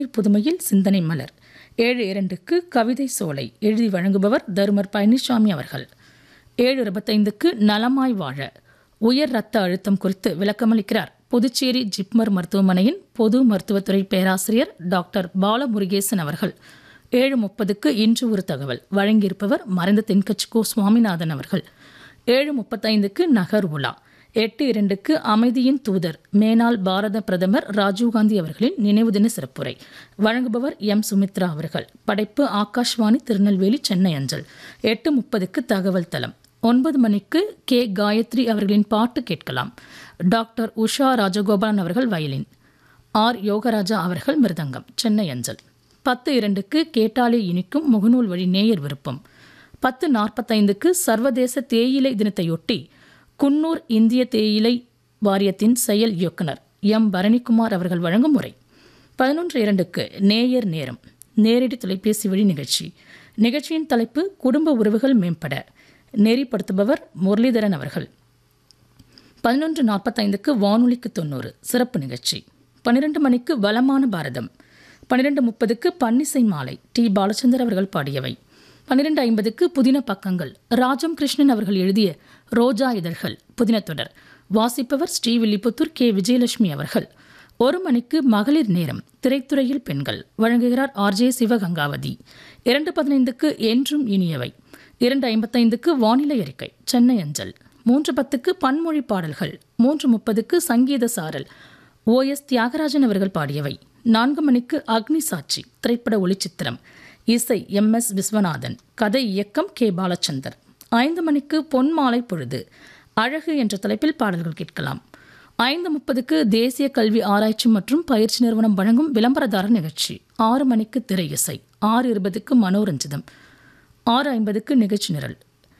புதுமையில் சிந்தனை மலர் ஏழு இரண்டுக்கு கவிதை சோலை எழுதி வழங்குபவர் தருமர் பழனிசாமி அவர்கள் ஏழு இருபத்தைந்துக்கு நலமாய் வாழ உயர் ரத்த அழுத்தம் குறித்து விளக்கமளிக்கிறார் புதுச்சேரி ஜிப்மர் மருத்துவமனையின் பொது மருத்துவத்துறை பேராசிரியர் டாக்டர் பாலமுருகேசன் அவர்கள் ஏழு முப்பதுக்கு இன்று ஒரு தகவல் வழங்கியிருப்பவர் மறைந்த தென்கட்சி கோ சுவாமிநாதன் அவர்கள் ஏழு முப்பத்தைந்துக்கு நகர் உலா எட்டு இரண்டுக்கு அமைதியின் தூதர் மேனாள் பாரத பிரதமர் ராஜீவ்காந்தி அவர்களின் நினைவு தின சிறப்புரை வழங்குபவர் எம் சுமித்ரா அவர்கள் படைப்பு ஆகாஷ்வாணி திருநெல்வேலி சென்னை அஞ்சல் எட்டு முப்பதுக்கு தகவல் தளம் ஒன்பது மணிக்கு கே காயத்ரி அவர்களின் பாட்டு கேட்கலாம் டாக்டர் உஷா ராஜகோபாலன் அவர்கள் வயலின் ஆர் யோகராஜா அவர்கள் மிருதங்கம் சென்னை அஞ்சல் பத்து இரண்டுக்கு கேட்டாலே இனிக்கும் முகநூல் வழி நேயர் விருப்பம் பத்து நாற்பத்தைந்துக்கு சர்வதேச தேயிலை தினத்தையொட்டி குன்னூர் இந்திய தேயிலை வாரியத்தின் செயல் இயக்குனர் எம் பரணிக்குமார் அவர்கள் வழங்கும் முறை பதினொன்று இரண்டுக்கு நேயர் நேரம் நேரடி தொலைபேசி வழி நிகழ்ச்சி நிகழ்ச்சியின் தலைப்பு குடும்ப உறவுகள் மேம்பட நெறிப்படுத்துபவர் முரளிதரன் அவர்கள் பதினொன்று நாற்பத்தைந்துக்கு வானொலிக்கு தொண்ணூறு சிறப்பு நிகழ்ச்சி பன்னிரண்டு மணிக்கு வளமான பாரதம் பன்னிரெண்டு முப்பதுக்கு பன்னிசை மாலை டி பாலச்சந்தர் அவர்கள் பாடியவை பன்னிரெண்டு ஐம்பதுக்கு புதின பக்கங்கள் ராஜம் கிருஷ்ணன் அவர்கள் எழுதிய ரோஜா இதழ்கள் புதின தொடர் வாசிப்பவர் ஸ்ரீவில்லிபுத்தூர் கே விஜயலட்சுமி அவர்கள் ஒரு மணிக்கு மகளிர் நேரம் திரைத்துறையில் பெண்கள் வழங்குகிறார் ஆர்ஜே சிவகங்காவதி இரண்டு பதினைந்துக்கு என்றும் இனியவை இரண்டு ஐம்பத்தைந்துக்கு வானிலை அறிக்கை சென்னை அஞ்சல் மூன்று பத்துக்கு பன்மொழி பாடல்கள் மூன்று முப்பதுக்கு சங்கீத சாரல் ஓ எஸ் தியாகராஜன் அவர்கள் பாடியவை நான்கு மணிக்கு அக்னி சாட்சி திரைப்பட ஒளிச்சித்திரம் இசை எம் எஸ் விஸ்வநாதன் கதை இயக்கம் கே பாலச்சந்தர் ஐந்து மணிக்கு பொன் மாலை பொழுது அழகு என்ற தலைப்பில் பாடல்கள் கேட்கலாம் ஐந்து முப்பதுக்கு தேசிய கல்வி ஆராய்ச்சி மற்றும் பயிற்சி நிறுவனம் வழங்கும் விளம்பரதார நிகழ்ச்சி ஆறு மணிக்கு திரை இசை ஆறு இருபதுக்கு மனோரஞ்சிதம் ஆறு ஐம்பதுக்கு நிகழ்ச்சி நிரல்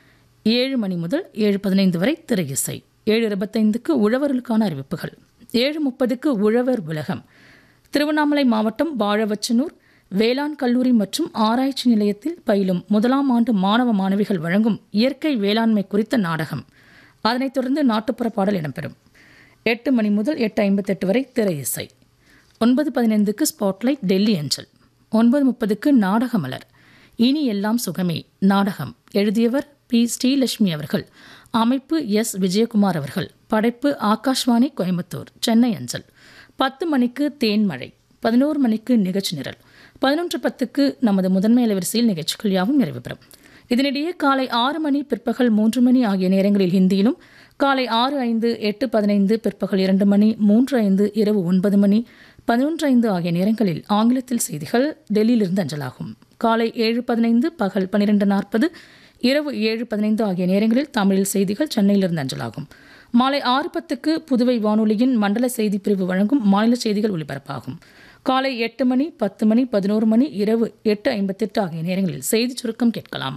ஏழு மணி முதல் ஏழு பதினைந்து வரை திரை இசை ஏழு இருபத்தைந்துக்கு உழவர்களுக்கான அறிவிப்புகள் ஏழு முப்பதுக்கு உழவர் உலகம் திருவண்ணாமலை மாவட்டம் வாழவச்சனூர் வேளாண் கல்லூரி மற்றும் ஆராய்ச்சி நிலையத்தில் பயிலும் முதலாம் ஆண்டு மாணவ மாணவிகள் வழங்கும் இயற்கை வேளாண்மை குறித்த நாடகம் அதனைத் தொடர்ந்து நாட்டுப்புற பாடல் இடம்பெறும் எட்டு மணி முதல் எட்டு ஐம்பத்தெட்டு வரை திரை இசை ஒன்பது பதினைந்துக்கு ஸ்பாட்லைட் டெல்லி அஞ்சல் ஒன்பது முப்பதுக்கு நாடக மலர் இனி எல்லாம் சுகமே நாடகம் எழுதியவர் பி ஸ்ரீலட்சுமி அவர்கள் அமைப்பு எஸ் விஜயகுமார் அவர்கள் படைப்பு ஆகாஷ்வாணி கோயம்புத்தூர் சென்னை அஞ்சல் பத்து மணிக்கு தேன்மழை பதினோரு மணிக்கு நிகழ்ச்சி நிரல் பதினொன்று பத்துக்கு நமது முதன்மை அலைவரிசையில் நிகழ்ச்சிகள் யாவும் நிறைவு பெறும் இதனிடையே காலை ஆறு மணி பிற்பகல் மூன்று மணி ஆகிய நேரங்களில் ஹிந்தியிலும் காலை ஆறு ஐந்து எட்டு பதினைந்து பிற்பகல் இரண்டு மணி மூன்று ஐந்து இரவு ஒன்பது மணி பதினொன்று ஐந்து ஆகிய நேரங்களில் ஆங்கிலத்தில் செய்திகள் டெல்லியிலிருந்து அஞ்சலாகும் காலை ஏழு பதினைந்து பகல் பன்னிரெண்டு நாற்பது இரவு ஏழு பதினைந்து ஆகிய நேரங்களில் தமிழில் செய்திகள் சென்னையிலிருந்து அஞ்சலாகும் மாலை ஆறு பத்துக்கு புதுவை வானொலியின் மண்டல செய்தி பிரிவு வழங்கும் மாநில செய்திகள் ஒலிபரப்பாகும் காலை எட்டு மணி பத்து மணி பதினோரு மணி இரவு எட்டு ஐம்பத்தெட்டு ஆகிய நேரங்களில் செய்தி சுருக்கம் கேட்கலாம்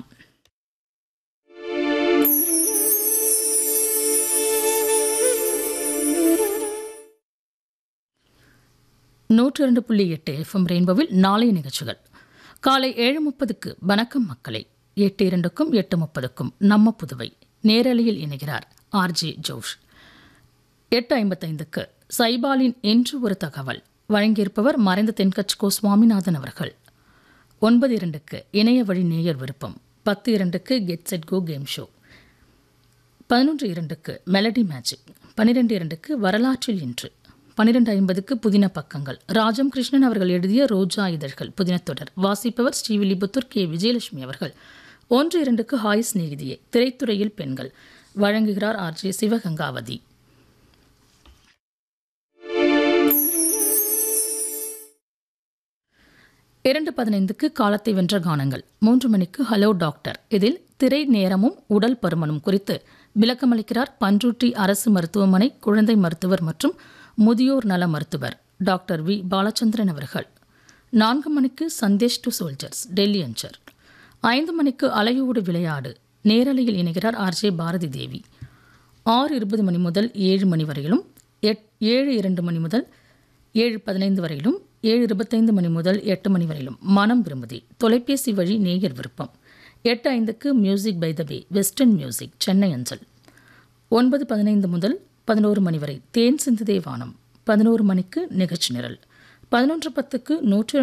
நூற்றி இரண்டு புள்ளி எட்டு எஃப்எம் ரெயின்போவில் நாளைய நிகழ்ச்சிகள் காலை ஏழு முப்பதுக்கு வணக்கம் மக்களை எட்டு இரண்டுக்கும் எட்டு முப்பதுக்கும் நம்ம புதுவை நேரலையில் இணைகிறார் ஆர்ஜே ஜோஷ் எட்டு ஐம்பத்தைந்துக்கு சைபாலின் என்று ஒரு தகவல் வழங்கியிருப்பவர் மறைந்த தென்கட்சி கோ சுவாமிநாதன் அவர்கள் ஒன்பது இரண்டுக்கு இணைய வழி நேயர் விருப்பம் பத்து இரண்டுக்கு get set go game show பதினொன்று இரண்டுக்கு மெலடி மேஜிக் பன்னிரெண்டு இரண்டுக்கு வரலாற்றில் இன்று பன்னிரெண்டு ஐம்பதுக்கு புதின பக்கங்கள் ராஜம் கிருஷ்ணன் அவர்கள் எழுதிய ரோஜா இதழ்கள் புதின தொடர் வாசிப்பவர் ஸ்ரீவில்லிபுத்தூர் கே விஜயலட்சுமி அவர்கள் ஒன்று இரண்டுக்கு ஹாய் சிநேகிதியே திரைத்துறையில் பெண்கள் வழங்குகிறார் ஆர் ஜே சிவகங்காவதி இரண்டு பதினைந்துக்கு காலத்தை வென்ற கானங்கள் மூன்று மணிக்கு ஹலோ டாக்டர் இதில் திரை நேரமும் உடல் பருமனும் குறித்து விளக்கமளிக்கிறார் பன்ருட்டி அரசு மருத்துவமனை குழந்தை மருத்துவர் மற்றும் முதியோர் நல மருத்துவர் டாக்டர் வி பாலச்சந்திரன் அவர்கள் நான்கு மணிக்கு சந்தேஷ் டு சோல்ஜர்ஸ் டெல்லி அஞ்சர் ஐந்து மணிக்கு அலையோடு விளையாடு நேரலையில் இணைகிறார் ஆர்ஜே பாரதி தேவி ஆறு இருபது மணி முதல் ஏழு மணி வரையிலும் எட் ஏழு இரண்டு மணி முதல் ஏழு பதினைந்து வரையிலும் ஏழு இருபத்தைந்து மணி முதல் எட்டு மணி வரையிலும் மனம் விரும்புதி தொலைபேசி வழி நேயர் விருப்பம் எட்டு ஐந்துக்கு music by the way western music Chennai அஞ்சல் ஒன்பது பதினைந்து முதல் பதினோரு மணி வரை தேன் சிந்துதே வானம் பதினோரு மணிக்கு நிகழ்ச்சி நிரல் பதினொன்று பத்துக்கு நூற்று